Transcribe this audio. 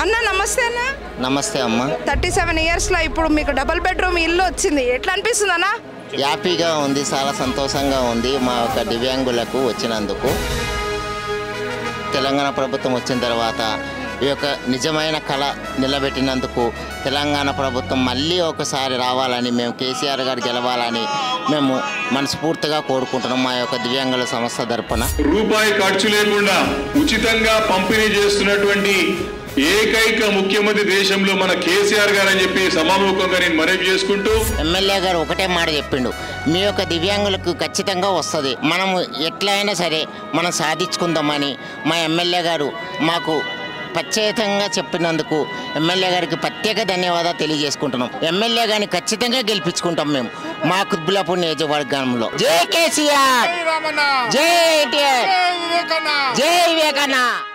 అన్న నమస్తే అన్న నమస్తే అమ్మ థర్టీ సెవెన్ ఇయర్స్లో ఇప్పుడు మీకు డబుల్ బెడ్రూమ్ ఇల్లు వచ్చింది ఎట్లా అనిపిస్తుంది అన్న హ్యాపీగా ఉంది చాలా సంతోషంగా ఉంది మా యొక్క దివ్యాంగులకు వచ్చినందుకు తెలంగాణ ప్రభుత్వం వచ్చిన తర్వాత ఈ యొక్క నిజమైన కళ నిలబెట్టినందుకు తెలంగాణ ప్రభుత్వం మళ్ళీ ఒకసారి రావాలని మేము కేసీఆర్ గారు గెలవాలని మేము మనస్ఫూర్తిగా కోరుకుంటున్నాం మా యొక్క దివ్యాంగుల సంస్థ తరపున రూపాయి ఖర్చు లేకుండా ఉచితంగా పంపిణీ చేస్తున్నటువంటి ఏకైక ముఖ్యమంత్రి దేశంలో మన కేసీఆర్ గారు అని చెప్పి సమాముఖంగా నేను మనవి చేసుకుంటూ ఎమ్మెల్యే గారు ఒకటే మాట చెప్పిండు మీ యొక్క దివ్యాంగులకు ఖచ్చితంగా వస్తుంది మనము ఎట్లయినా సరే మనం సాధించుకుందామని మా ఎమ్మెల్యే గారు మాకు ప్రత్యేకంగా చెప్పినందుకు ఎమ్మెల్యే గారికి ప్రత్యేక ధన్యవాదాలు తెలియజేసుకుంటున్నాం ఎమ్మెల్యే గారిని ఖచ్చితంగా గెలిపించుకుంటాం మేము మా కుద్బులాపూర్ నియోజకవర్గంలో జై కేసీఆర్ జై ఎన్టీఆర్ జై వివేకన్న